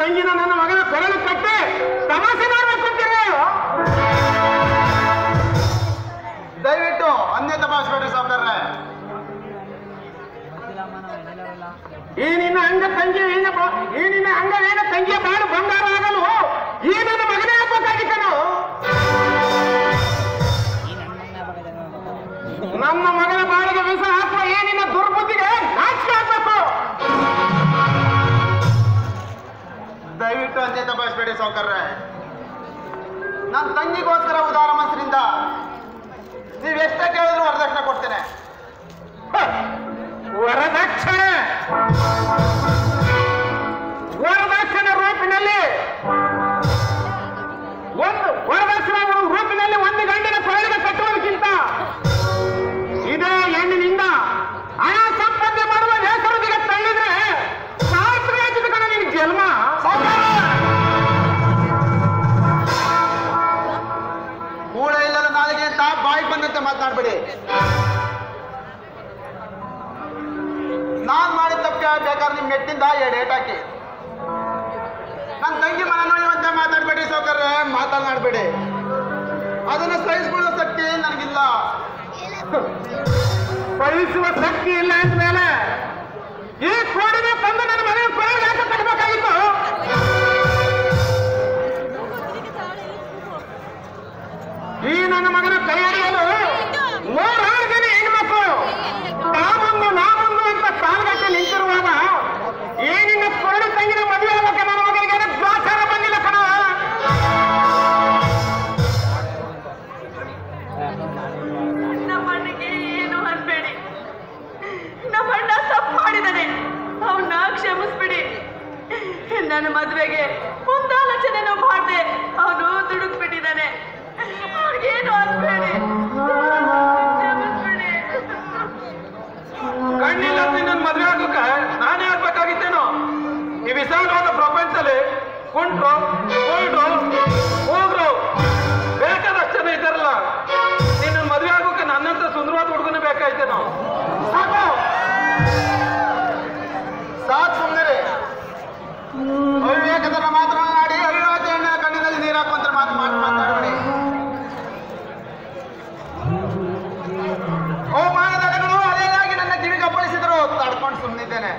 ತಂಗಿನ ನನ್ನ ಮಗನ ಕೊರಳು ಕಟ್ಟಿ ತಮಾಷೆ ಮಾಡ್ಬೇಕು ಅಂತೀರಿ ದಯವಿಟ್ಟು ಅನ್ಯ ತಪಾಸ್ಬೇಡ್ರಿ ಸಾವುಕಾರ್ರೆ ಈ ನಿನ್ನ ಅಂಗ ತಂಗಿ ಏನ ಬ- ಈ ನಿನ್ನ ಅಂಗವೇನ ತಂಗಿಯ ಬಾಳು ಬಂಗಾರ ಆಗಲು ಈ ನನ್ನ ಮಗನೇ ಆಗ್ಬೇಕಾಗಿತ್ತು ನಾವು ನಮ್ಮ ಮಗನ ಬಾಳಿಗೆ ವಿಷ ಹಾಕುವ ಈ ನಿನ್ನ ದುರ್ಬುದ್ಧಿಗೆ ನಾಚಿಕೆ ಆಗ್ಬೇಕು ದಯವಿಟ್ಟು ಅನ್ಯ ತಪಾಸ್ಬೇಡಿ ಸಾವುಕಾರ್ರೆ ನನ್ನ ತಂಗಿಗೋಸ್ಕರ ಉದಾರ ಮನಸ್ಸಿನಿಂದ ನೀವು ಎಷ್ಟೇ ಕೇಳಿದ್ರು ವರದಕ್ಷಿಣೆ ಕೊಡ್ತೇನೆ ಹ, ವರದಕ್ಷಿಣೆ ವರದಕ್ಷಿಣೆ ರೂಪಿನಲ್ಲಿ ಒಂದು ವರದಕ್ಷಿಣೆ ರೂಪಿನಲ್ಲಿ ಒಂದು ಗಂಡಿನ ಕೊರಳಿಗೆ ಕಟ್ಟುವುದಕ್ಕಿಂತ ಇದೇ ಹೆಣ್ಣಿನಿಂದ ಹಣ ಸಂಪಾದನೆ ಮಾಡುವ ಹೆಸರುದಿಗೆ ತಳ್ಳಿದ್ರೆ ಸಾರ್ಥಕ ಕಣ ನಿನ್ ಜನ್ಮ ಮೂಳ ಇಲ್ಲದ ನಾಲಿಗೆ ಅಂತ ಬಾಯಿ ಬಂದಂತೆ ಮಾತನಾಡ್ಬೇಡಿ ನಾನ್ ಮಾಡಿದ ತಪ್ಪಿಗೆ ಬೇಕಾದ್ರೆ ನಿಮ್ ಮೆಟ್ಟಿಂದ ಎರಡು ಏಟ್ ಹಾಕಿ ನನ್ನ ತಂಗಿ ಮನ ನೋಯುವಂತೆ ಮಾತಾಡ್ಬೇಡಿ ಸೌಕರ್ಯ ಮಾತನಾಡ್ಬೇಡಿ ಅದನ್ನ ಸಹಿಸ್ಕೊಳ್ಳೋ ಶಕ್ತಿ ನನಗಿಲ್ಲ ಬಯಸುವ ಶಕ್ತಿ ಇಲ್ಲ ಅಂದ್ಮೇಲೆ ಈ ಕೋಡಿನ ತಂದು ನನ್ನ ಮನೆ ಕೊರಳಿಗೆ ಯಾಕೆ ಕಟ್ಟಬೇಕಾಗಿತ್ತು ಈ ನನ್ನ ಮಗನ ಕೈ ಹಿಡಿಯಲು ನೂರಾರು ಜನ ಹೆಣ್ಮಕ್ಳು ತಾಮೊಂದು ನಾಮೊಂದು ಅಂತ ಸಾಲಗಟ್ಟೆ ನಿಂತಿರುವಾಗ ಏನಿನ್ನ ಕೊರಡು ತಂಗಿನ ಮದುವೆ ಆಗಕ್ಕೆ ನನ್ನ ಮಗನಿಗೆ ಏನೋ ದ್ವಾಚಾರ ಬಂದಿಲ್ಲ ಕಣ ನಮ್ಮಣ್ಣಗೆ ಏನು ಅನ್ಬೇಡಿ ನಮ್ಮಣ್ಣ ತಪ್ಪು ಮಾಡಿದಾನೆ ಅವನ್ನ ಕ್ಷಮಿಸ್ಬಿಡಿ ನನ್ನ ಮದುವೆಗೆ ಮುಂದಾಲೋಚನೆನೂ ಮಾಡ್ದೆ ಅವನು ದುಡುಕ್ಬಿಟ್ಟಿದ್ದಾನೆ ಅವ್ನಿಗೇನು ಅನ್ಬೇಡಿ ಕ್ಷಮಿಸ್ಬಿಡಿ ಕಣ್ಣಿಲ್ಲ ನನ್ನ ಮದುವೆ ಆಗೋಕೆ ನಾನೇ ಆಗ್ಬೇಕಾಗಿತ್ತೇನೋ ಈ ವಿಶಾಲವಾದ ಪ್ರಪಂಚದಲ್ಲಿ ಕುಂಟ್ರು ಕುಂಟ್ರು ಹೋಗ್ರು ಬೇಕಾದಷ್ಟು ಜನ ಇದ್ದಾರಲ್ಲ ನಿನ್ನ ಮದುವೆ ಆಗೋಕೆ ನನ್ನಂತ ಸುಂದರವಾದ ಹುಡುಗನೇ ಬೇಕಾಯ್ತೇನೋ ಸಾಕು ಸಾಕ್ ಸುಮ್ಮನೆ ಅವಿವೇಕದ ಮಾತನಾಡಿ ಅವಿವಾದ ಹೆಣ್ಣಿನ ಕಣ್ಣಿನಲ್ಲಿ ನೀರು ಹಾಕುವಂತ ಮಾತು ಮಾತು ಮಾತನಾಡಬೇಡಿ ಅವಮಾನದ ಅಲೆಗಳು ಅಲೆಯಾಗಿ ನನ್ನ ಕಿವಿಗೆ ಅಪ್ಪಳಿಸಿದರು ತಡ್ಕೊಂಡು ಸುಮ್ಮನಿದ್ದೇನೆ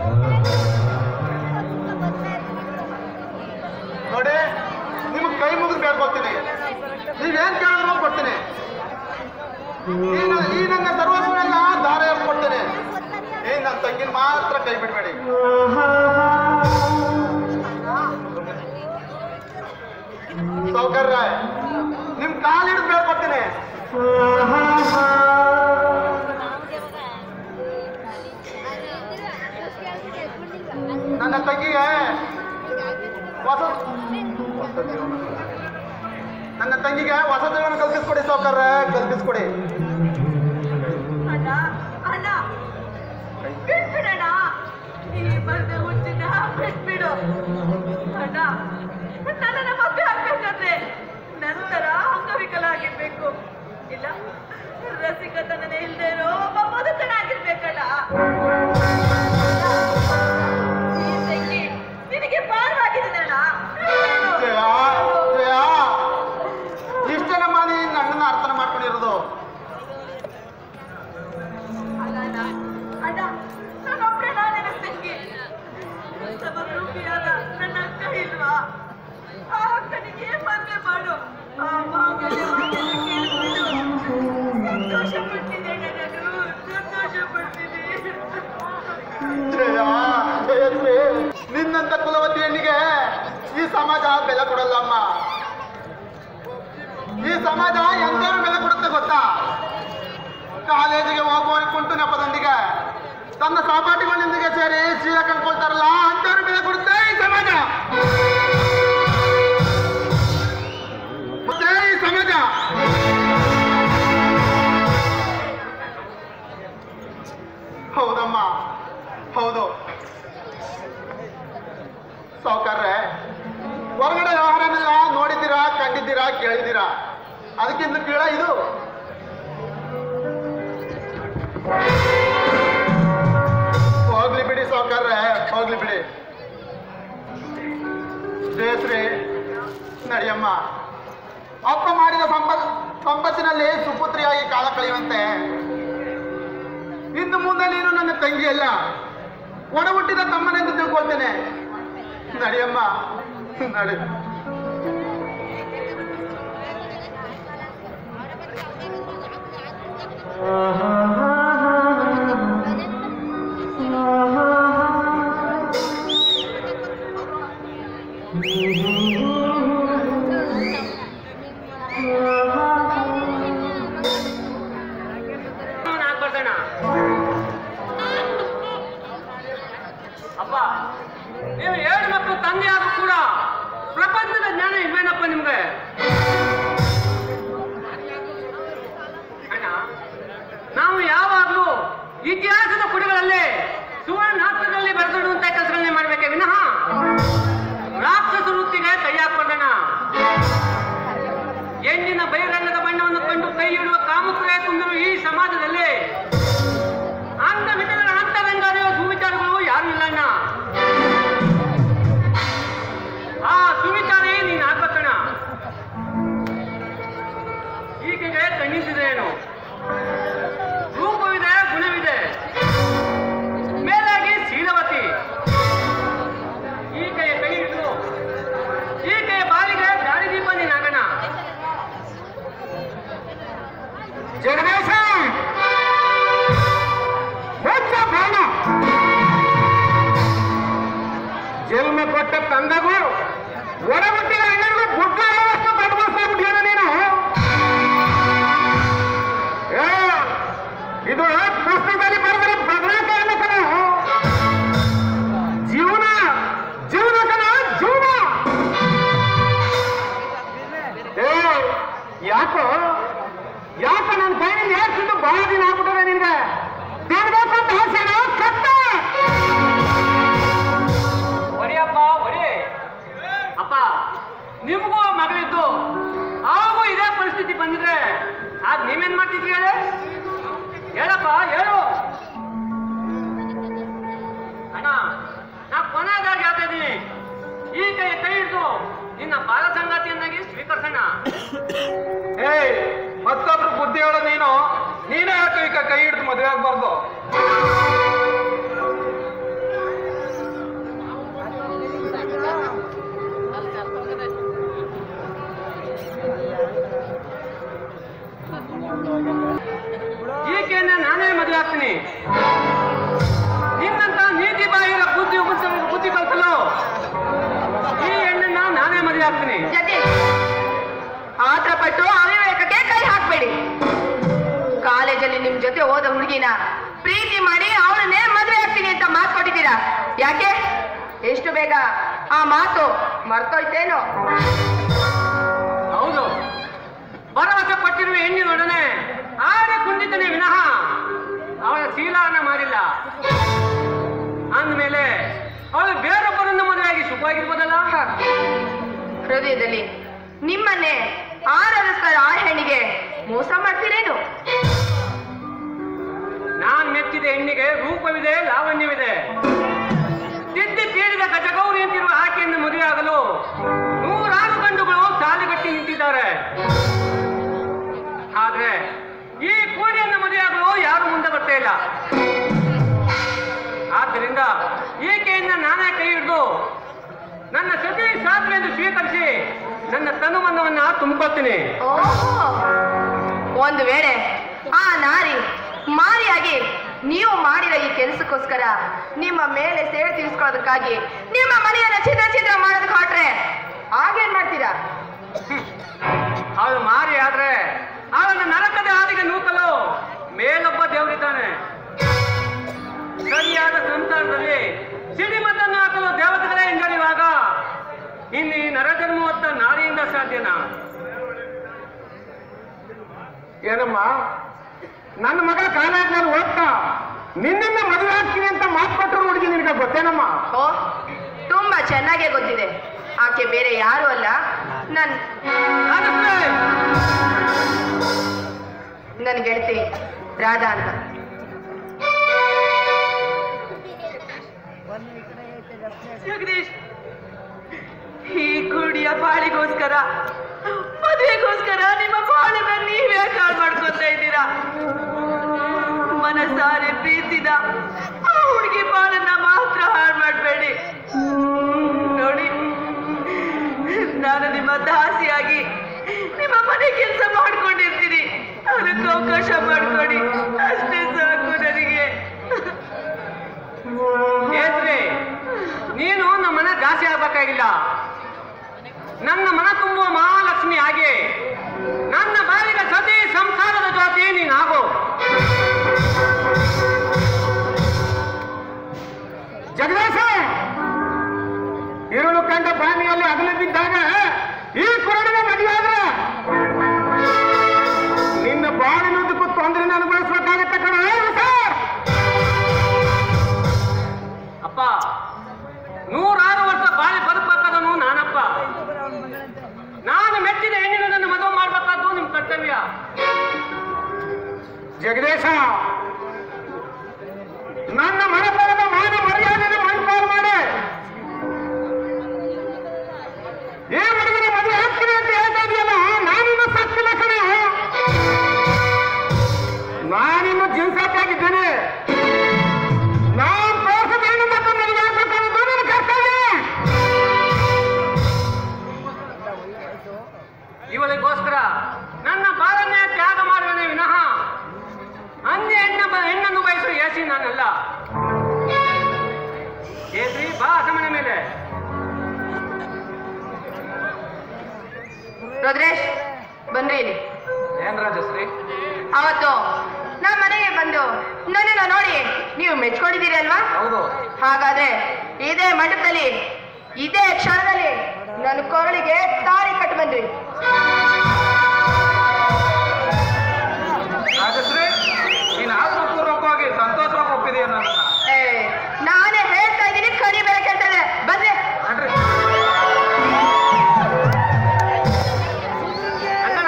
ನೋಡಿ ನಿಮ್ಗೆ ಕೈ ಮುಗಿದು ಬೇಡ್ಕೊಳ್ತೀನಿ ನೀವೇನ್ ಕೇಳಿದ್ರು ಕೊಡ್ತೀನಿ ಈ ನ- ಈ ನನ್ನ ಸರ್ವಸ್ವನೆಲ್ಲ ದಾರ ಕೊಡ್ತೇನೆ ಈ ನನ್ನ ತಂಗಿನ ಮಾತ್ರ ಕೈ ಬಿಡಬೇಡಿ ಸೌಕರ್ಯ ನಿಮ್ ಕಾಲ್ ಹಿಡಿದು ಬೇಡ್ಕೊಡ್ತೀನಿ ನನ್ನ ತಂಗಿಗೆ ಹೊಸ ಹೊಸ ಜೀವನ. ನನ್ನ ತಂಗಿಗೆ ಹೊಸ ಜೀವನ ಕಲ್ಪಿಸ್ಕೊಡಿ ಸೌಕರ್ಯ ಕಲ್ಪಿಸ್ಕೊಡಿ ಅಣ್ಣ ಅಣ್ಣ ಬಿಟ್ಬಿಡಣ್ಣ ಈ ಮರದ ಹುಚ್ಚಿನ ಬಿಟ್ಬಿಡು ಅಣ್ಣ ನನ್ನನ್ನ ಮದುವೆ ಆಗ್ಬೇಕಾದ್ರೆ ನಂತರ ಅಂಗವಿಕಲ ಆಗಿರ್ಬೇಕು ಇಲ್ಲ ರಸಿಕತನನೇ ಇಲ್ದೇ ಇರೋ ಒಬ್ಬ ಮುದುಕನಾಗಿರ್ಬೇಕಣ್ಣ ಈ ತಂಗಿ ನಿನಗೆ ಭಾರವಾಗಿದ್ದಣ್ಣ ಜಯ, ಜಯ, ಇಷ್ಟೇ ನಮ್ಮ ನೀನ್ ಅಣ್ಣನ ಅರ್ಥನ ಮಾಡ್ಕೊಂಡಿರೋದು ಅಲ್ಲ ಅಣ್ಣ ಅಣ್ಣ ನಾನೊಬ್ಳೆ ನಿನ್ನ ತಂಗಿ ಸಮರೂಪಿಯಾದ ನನ್ನ ಅಕ್ಕ ಇಲ್ವಾ ಆ ಅಕ್ಕನಿಗೆ ಮದುವೆ ಮಾಡು ಆ ಮಾಂಗಲ್ಯವನ್ನು ಕೇಳಿಕೊಂಡು ಸಂತೋಷ ಪಡ್ತಿದ್ದೇನೆ ನಾನು ಸಂತೋಷ ಪಡ್ತೀನಿ ಜಯ, ಜಯಶ್ರೀ, ನಿನ್ನಂತ ಕುಲವತಿ ಹೆಣ್ಣಿಗೆ ಈ ಸಮಾಜ ಬೆಲೆ ಕೊಡಲ್ಲ ಅಮ್ಮ ಈ ಸಮಾಜ ಎಂತೇನು ಬೆಲೆ ಕೊಡುತ್ತೆ ಗೊತ್ತಾ ಕಾಲೇಜಿಗೆ ಹೋಗುವವರಿಗೆ ಕುಂಟು ನೆಪದೊಂದಿಗೆ ತನ್ನ ಸಹಪಾಠಿಗಳೊಂದಿಗೆ ಸೇರಿ ಚೀಲ ಕಂಡ್ಕೊಳ್ತಾರಲ್ಲ ಅಂತವ್ರು ಬೆಲೆ ಕೊಡುತ್ತೆ ಈ ಸಮಾಜ ಮತ್ತೆ ಈ ಸಮಾಜ ಹೌದಮ್ಮ ಹೌದು ಸಾವುಕಾರ್ರೆ ಹೊರಗಡೆ ವ್ಯವಹಾರನೆಲ್ಲ ನೋಡಿದ್ದೀರಾ ಕಂಡಿದ್ದೀರಾ ಕೇಳಿದ್ದೀರಾ ಅದಕ್ಕಿಂತ ಕೀಳ ಇದು ಹೋಗ್ಲಿ ಬಿಡಿ ಸಾವುಕಾರ್ರೆ ಹೋಗ್ಲಿ ಬಿಡಿ ಅಪ್ಪ ಮಾಡಿದ ಸಂಪತ್ ಸಂಪತ್ತಿನಲ್ಲಿ ಸುಪುತ್ರಿಯಾಗಿ ಕಾಲ ಕಳೆಯುವಂತೆ ಇನ್ನು ಮುಂದೆ ನೀನು ನನ್ನ ತಂಗಿಯಲ್ಲ ಒಡ ಹುಟ್ಟಿದ ತಮ್ಮನೆಂದು ತಿಳ್ಕೊಳ್ತೇನೆ ನಡಿಯಮ್ಮ ನಡಿ ಆಗ್ಬಾರ್ದಣ್ಣ ಅಪ್ಪ ನೀವು ಏಳು ಮಕ್ಕಳು ತಂದೆ ಆದ್ರೂ ಕೂಡ ಪ್ರಪಂಚದ ಜ್ಞಾನ ಇಲ್ವೇನಪ್ಪ ನಿಮ್ಗೆ ಅಣ್ಣ ನಾವು ಯಾವಾಗಲೂ ಇತಿಹಾಸದ ಪುಟಗಳಲ್ಲಿ ಸುವರ್ಣಾಕ್ಷರದಲ್ಲಿ ಬರೆದಿಡುವಂತ ಕೆಲಸಗಳನ್ನೇ ಮಾಡ್ಬೇಕೆ ವಿನಃ ರಾಕ್ಷಸ ವೃತ್ತಿಗೆ ಕೈ ಹಾಕ್ಬಾರ್ದಣ್ಣ ಹೆಣ್ಣಿನ ಬಹಿರಂಗದ ಬಣ್ಣವನ್ನು ಕಂಡು ಕೈ ಇಡುವ ಕಾಮುಕರೇ ತುಂಬಿರುವ ಈ ಸಮಾಜದಲ್ಲಿ ಅಂಧ ವಿಧಗಳ ಅಂತರಂಗಾದ ಸುವಿಚಾರಗಳು ಯಾರು ಇಲ್ಲ ಅಣ್ಣ ಆ ಸುವಿಚಾರೇ ನೀನು ಆಗ್ಬೇಕಣ್ಣ ಈಕೆಗೆ ಕಣ್ಣಿಸಿದೆ ಏನು ರೂಪವಿದೆ ಗುಣವಿದೆ ಮೇಲಾಗಿ ಶೀಲವತಿ ಈಕೆಯ ಕೈ ಹಿಡಿದು ಈಕೆಯ ಬಾಲಿಗೆ ದಾರಿದೀಪ ನೀನಾಗಣ ಜಗದೀಶ ಹುಚ್ಚ ಪ್ರಾಣ ಜನ್ಮ ಕೊಟ್ಟ ತಂದಗೂ ಒಡ ಹುಟ್ಟಿದ ಅಣ್ಣನಿಗೂ ಬುದ್ಧ ಅನ್ನೋಷ್ಟು ಕಟ್ಬಿಡ್ಸ್ಬಿಟ್ಟಿಯಲ್ಲ ನೀನು ಏ, ಇದು ಪುಸ್ತಕದಲ್ಲಿ ಬರೆದರೆ ಬದಲಾಕ ಅನ್ನಕನ ಜೀವನ ಜೀವನಕನ ಜೀವನ ಏ ಯಾಕೋ ಯಾಕ ನನ್ನ ಕೈಯಿಂದ ಹೇಳ್ತಿದ್ದು ಬಹಳ ದಿನ ಆಗ್ಬಿಟ್ಟದೆ ನಿನ್ಗೆ ತಿನ್ಬೇಕಂತ ಆಸೆನ ಕತ್ತ ಹೊರಿಯಪ್ಪ ಹೊರಿ ಅಪ್ಪ ನಿಮಗೂ ಮಗಳಿದ್ದು ಅವಾಗೂ ಇದೇ ಪರಿಸ್ಥಿತಿ ಬಂದಿದ್ರೆ ಆಗ ನೀವೇನ್ ಮಾಡ್ತಿದ್ರಿ ಹೇಳಿ ಹೇಳಪ್ಪ ಹೇಳು ಅಣ್ಣ ನಾ ಕೊನೆಯದಾಗಿ ಹೇಳ್ತಾ ಇದ್ದೀನಿ ಈ ಕೈ ಕೈ ಹಿಡಿದು ನಿನ್ನ ಬಾಲ ಸಂಗಾತಿಯನ್ನಾಗಿ ಸ್ವೀಕರಿಸೋಣ ಏಯ್ ಮತ್ತೊಬ್ರು ಬುದ್ಧಿ ಹೇಳೋ ನೀನು ನೀನೇ ಯಾಕೆ ಈಗ ಕೈ ಹಿಡಿದು ಮದುವೆ ಆಗ್ಬಾರ್ದು ಈಕೆಯನ್ನ ನಾನೇ ಮದುವೆ ಆಗ್ತೀನಿ ನಿನ್ನಂತ ನೀತಿ ಬಾಹಿರ ಬುದ್ಧಿ ಬುದ್ಧಿ- ಬುದ್ಧಿ ಕಲ್ಸಲು ಈ ಹೆಣ್ಣನ್ನ ನಾನೇ ಮದುವೆ ಆಗ್ತೀನಿ ಜತೆ ಆತರ ಪಟ್ಟು ಅವಿವೇಕಕ್ಕೆ ಕೈ ಹಾಕ್ಬೇಡಿ ಕಾಲೇಜಲ್ಲಿ ನಿಮ್ ಜೊತೆ ಓದ ಹುಡುಗಿನ ಪ್ರೀತಿ ಮಾಡಿ ಅವಳನ್ನೇ ಮದುವೆ ಆಗ್ತೀನಿ ಅಂತ ಮಾತು ಕೊಟ್ಟಿದ್ದೀರಾ ಯಾಕೆ ಎಷ್ಟು ಬೇಗ ಆ ಮಾತು ಮರ್ತೋಯ್ತೇನೋ ಹೌದು ಭರವಸೆ ಪಟ್ಟಿರುವ ಹೆಣ್ಣಿನೊಡನೆ ಆಡಿ ಕುಂದಿತನೇ ವಿನಃ ಅವಳ ಶೀಲಾನ ಮಾಡಿಲ್ಲ ಅಂದಮೇಲೆ ಅವಳು ಬೇರೊಬ್ಬರನ್ನು ಮದುವೆಯಾಗಿ ಸುಖವಾಗಿರ್ಬೋದಲ್ಲ ಹ. ಹೃದಯದಲ್ಲಿ ನಿಮ್ಮನ್ನೇ ಆರಾಧಿಸ್ತಾರ ಆ ಹೆಣ್ಣಿಗೆ ಮೋಸ ಮಾಡ್ತೀರೇನು ನಾನ್ ಮೆಚ್ಚಿದ ಹೆಣ್ಣಿಗೆ ರೂಪವಿದೆ ಲಾವಣ್ಯವಿದೆ ತಿದ್ದಿ ತೀರಿದ ಗಜಗೌರಿ ಅಂತಿರುವ ಆಕೆಯನ್ನು ಮದುವೆ ಆಗಲು ನೂರಾರು ಗಂಡುಗಳು ಸಾಲುಗಟ್ಟಿ ನಿಂತಿದ್ದಾರೆ ಆದ್ರೆ ಈ ಕೋಡಿಯನ್ನು ಮದುವೆಯಾಗಲು ಯಾರು ಮುಂದೆ ಬರ್ತಾ ಇಲ್ಲ ಆದ್ದರಿಂದ ಈಕೆಯಿಂದ ನಾನೇ ಕೈ ಹಿಡಿದು ನನ್ನ ಸತಿ ಶಾಸ್ತ್ರ ಎಂದು ಸ್ವೀಕರಿಸಿ ನನ್ನ ತನುಮನವನ್ನ ತುಂಬಿಕೊಳ್ತೀನಿ ಓಹೋ ಒಂದು ವೇಳೆ ಆ ನಾರಿ ಮಾರಿಯಾಗಿ ನೀವು ಮಾಡಿದ ಈ ಕೆಲಸಕ್ಕೋಸ್ಕರ ನಿಮ್ಮ ಮೇಲೆ ಸೇವೆ ತೀರಿಸ್ಕೊಳ್ಳೋದಕ್ಕಾಗಿ ನಿಮ್ಮ ಮನೆಯನ್ನ ಛಿದ್ರ ಛಿದ್ರ ಮಾಡೋದಕ್ಕೆ ಹೊರಟ್ರೆ ಆಗೇನ್ ಮಾಡ್ತೀರಾ ಅವಳು ಮಾರಿ ಆದ್ರೆ ಅವಳನ್ನು ನರಕದ ಹಾದಿಗೆ ನೂಕಲು ಮೇಲೊಬ್ಬ ದೇವರಿದ್ದಾನೆ ಸರಿಯಾದ ಸಂಸಾರದಲ್ಲಿ ಸಿಡಿಮದ್ದನ್ನು ಹಾಕಲು ದೇವತೆಗಳೇ ಹಿಂಗರಿಯುವಾಗ ಇನ್ನು ಈ ನರಜನ್ಮ ಹೊತ್ತ ನಾರಿಯಿಂದ ಸಾಧ್ಯನಾ ಏನಮ್ಮ ನನ್ನ ಮಗ ಕಾಲೇಜ್ನಲ್ಲಿ ಓದ್ತಾ ನಿನ್ನನ್ನ ಮದುವೆ ಆಗ್ತೀನಿ ಅಂತ ಮಾತು ಕೊಟ್ಟರು ಹುಡುಗಿ ನಿನಗೆ ಗೊತ್ತೇನಮ್ಮ ಓ ತುಂಬಾ ಚೆನ್ನಾಗೇ ಗೊತ್ತಿದೆ ಆಕೆ ಬೇರೆ ಯಾರು ಅಲ್ಲ ನನ್ ರಾಜಶ್ರೀ! ನನ್ನ ಗೆಳತಿ ರಾಧಾ ಅಂತ ಜಗದೀಶ್ ಈ ಕುಡಿಯ ಬಾಳಿಗೋಸ್ಕರ ಮನಸಾರೆ ಪ್ರೀತಿದ ಆ ಹುಡುಗಿ ಬಾಳನ್ನ ಮಾತ್ರ ಹಾಳು ಮಾಡಬೇಡಿ ನೋಡಿ ನಾನು ನಿಮ್ಮ ದಾಸಿಯಾಗಿ ನಿಮ್ಮ ಮನೆ ಕೆಲಸ ಮಾಡ್ಕೊಂಡಿರ್ತೀನಿ ಅದಕ್ಕೆ ಅವಕಾಶ ಮಾಡ್ಕೊಡಿ ಅಷ್ಟೇ ಸಾಕು ನನಗೆ ಏನ್ರಿ ನೀನು ನಮ್ಮ ಮನೆ ದಾಸಿ ಆಗ್ಬೇಕಾಗಿಲ್ಲ ನನ್ನ ಮನ ತುಂಬುವ ಮಹಾಲಕ್ಷ್ಮಿ ಆಗಿ ನನ್ನ ಬಾಳಿನ ಸತಿ ಸಂಸಾರದ ಜೊತೆ ನೀನಾಗು ಜಗದೀಶ ಇರುಳು ಕಂಡ ಬಾನಿಯಲ್ಲಿ ಅಗಲ ಬಿದ್ದಾಗ ಈ ಕುರುಡಿನ ಮದುವೆಯಾದ್ರೆ ನಿನ್ನ ಬಾಳಿನುದ್ದಕ್ಕೂ ತೊಂದರೆ ಅನುಭವಿಸ್ಬೇಕಾಗತ್ತೆ ಕಣ ಸರ್ ಅಪ್ಪ ನೂರಾರು ವರ್ಷ ಬಾಳಿ ಬದುಕಬೇಕಾದನು ನಾನಪ್ಪ ನಾನು ಮೆಚ್ಚಿದ ಹೆಣ್ಣಿನ ನನ್ನ ಮದುವೆ ಮಾಡ್ಬೇಕಾದ್ದು ನಿಮ್ ಕರ್ತವ್ಯ ಜಗದೀಶ ನನ್ನ ಮನೆತನದ ಮಾನ ಮರ್ಯಾದೆನ ಮಣ್ಪಾಲು ಮಾಡಿ ಈ ಹುಡುಗನ ಮದುವೆ ಆಗ್ತೀನಿ ಅಂತ ಹೇಳ್ತಾ ಇದೆಯಲ್ಲ ನಾನಿನ್ನು ಸತ್ತಿಲ್ಲ ಕಣ ನಾನಿನ್ನು ಜೀವಸಾಕಿದ್ದೇನೆ ನಾನು ತೋರಿಸಿದ ಹೆಣ್ಣು ಮಕ್ಕಳು ನನಗೆ ಆಗ್ಬೇಕನ್ನೋದು ನನ್ನ ಕರ್ತವ್ಯ ಇವಳಿಗೋಸ್ಕರ ನನ್ನ ಬಾಳನ್ನೇ ತ್ಯಾಗ ಮಾಡುವನೇ ವಿನಃ ಅನ್ಯ ಹೆಣ್ಣ ಹೆಣ್ಣನ್ನು ಬಯಸುವ ಏಸಿ ನಾನಲ್ಲ ಕೇಸರಿ ಬಾ ಅಸಮನೆ ಮೇಲೆ ರುದ್ರೇಶ್ ಬನ್ರಿ ಇಲ್ಲಿ ಏನ್ ರಾಜಶ್ರೀ ಅವತ್ತು ನಮ್ಮ ಮನೆಗೆ ಬಂದು ನನ್ನನ್ನು ನೋಡಿ ನೀವು ಮೆಚ್ಕೊಂಡಿದ್ದೀರಿ ಅಲ್ವಾ ಹೌದು ಹಾಗಾದ್ರೆ ಇದೇ ಮಂಟಪದಲ್ಲಿ ಇದೇ ಕ್ಷಣದಲ್ಲಿ ನನ್ನ ಕೊರಳಿಗೆ ತಾಳಿ ಕಟ್ಟು ಬಂದ್ರಿ ರಾಜಶ್ರೀ ನೀನು ಆತ್ಮಪೂರ್ವಕವಾಗಿ ಸಂತೋಷವಾಗಿ ಒಪ್ಪಿದೆಯಾ ನನ್ನ ಏ ನಾನೇ ಹೇಳ್ತಾ ಇದ್ದೀನಿ ಕಡಿ ಬೇರೆ ಕೇಳ್ತಾ ಇದೆ ಬಂದ್ರೆ ನಡ್ರಿ ಅಕ್ಕನ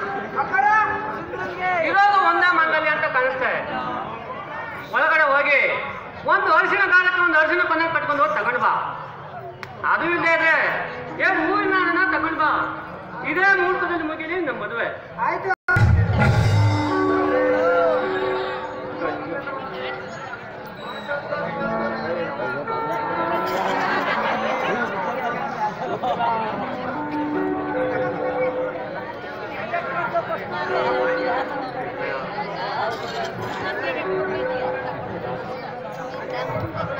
ಇರೋದು ಒಂದೇ ಮಂಗಲ್ಯ ಅಂತ ಕಾಣಿಸ್ತಾ ಇದೆ ಒಳಗಡೆ ಹೋಗಿ ಒಂದು ಅರಿಶಿನ ಕಾಲಕ್ಕೆ ಒಂದು ಅರಿಶಿನ ಕೊನೆ ಕಟ್ಕೊಂಡು ಹೋಗಿ ತಗೊಂಡ್ ಬಾ ಅದು ಇಲ್ಲದೆ ಇದ್ರೆ ಏನ್ ಹೂವಿನ ಹಣ ತಗೊಂಡ್ ಬಾ ಇದೇ ಮುಹೂರ್ತದಲ್ಲಿ ಮುಗಿಲಿ ನಮ್ಮ ಮದುವೆ Thank you.